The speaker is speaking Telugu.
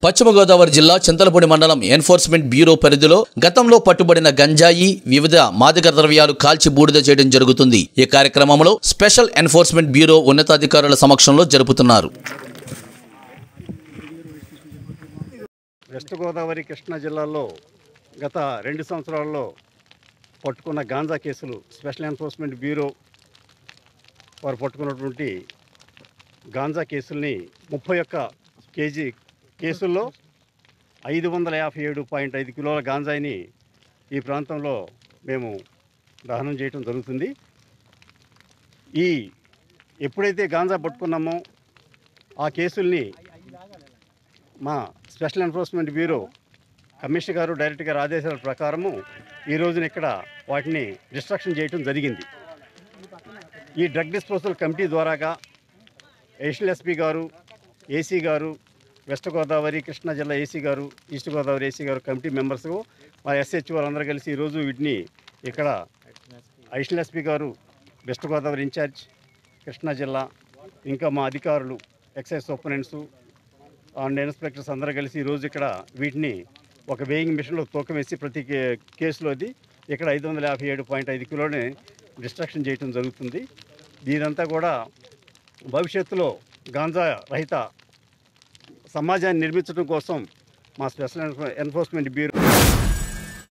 పశ్చిమ గోదావరి జిల్లా చింతలపూడి మండలం ఎన్ఫోర్స్మెంట్ బ్యూరో పరిధిలో గతంలో పట్టుబడిన గంజాయి వివిధ మాదక ద్రవ్యాలు కాల్చి బూడిద చేయడం జరుగుతుంది ఈ కార్యక్రమంలో స్పెషల్ ఎన్ఫోర్స్మెంట్ బ్యూరో ఉన్నతాధికారుల సమక్షంలో జరుపుతున్నారు వెస్ట్ గోదావరి కృష్ణా జిల్లాల్లో గత రెండు సంవత్సరాల్లో పట్టుకున్న గాంజా కేసులు స్పెషల్ ఎన్ఫోర్స్మెంట్ బ్యూరో వారు పట్టుకున్నటువంటి గాంజా కేసుల్ని ముప్పై ఒక్క కేజీ కేసుల్లో ఐదు వందల యాభై ఏడు పాయింట్ ఐదు కిలోల గాంజాయిని ఈ ప్రాంతంలో మేము దహనం చేయటం జరుగుతుంది ఈ ఎప్పుడైతే గాంజా పట్టుకున్నామో ఆ కేసుల్ని మా స్పెషల్ ఎన్ఫోర్స్మెంట్ బ్యూరో కమిషనర్ గారు డైరెక్టర్ గారు ఆదేశాల ప్రకారము ఈ రోజున ఇక్కడ వాటిని డిస్ట్రక్షన్ చేయటం జరిగింది ఈ డ్రగ్ డిస్పోజల్ కమిటీ ద్వారాగా ఎడిషనల్ ఎస్పీ గారు ఏసీ గారు వెస్ట్ గోదావరి కృష్ణా జిల్లా ఏసీ గారు ఈస్ట్ గోదావరి ఏసీ గారు కమిటీ మెంబర్స్ మా ఎస్హెచ్ వాళ్ళందరూ కలిసి ఈరోజు వీటిని ఇక్కడ అడిషనల్ ఎస్పీ గారు వెస్ట్ గోదావరి ఇన్ఛార్జ్ కృష్ణా జిల్లా ఇంకా మా అధికారులు ఎక్సైజ్ సూపరింటెండెంట్స్ అండ్ ఇన్స్పెక్టర్స్ అందరూ కలిసి ఈరోజు ఇక్కడ వీటిని ఒక వేయింగ్ మిషన్లో తూకం వేసి ప్రతి కే- కేసులోది ఇక్కడ ఐదు వందల యాభై ఏడు పాయింట్ ఐదు కిలోని డిస్ట్రక్షన్ చేయటం జరుగుతుంది దీనంతా కూడా భవిష్యత్తులో గాంజా రహిత సమాజాన్ని నిర్మించడం కోసం మా స్పెషల్ ఎన్ఫోర్స్మెంట్ బ్యూరో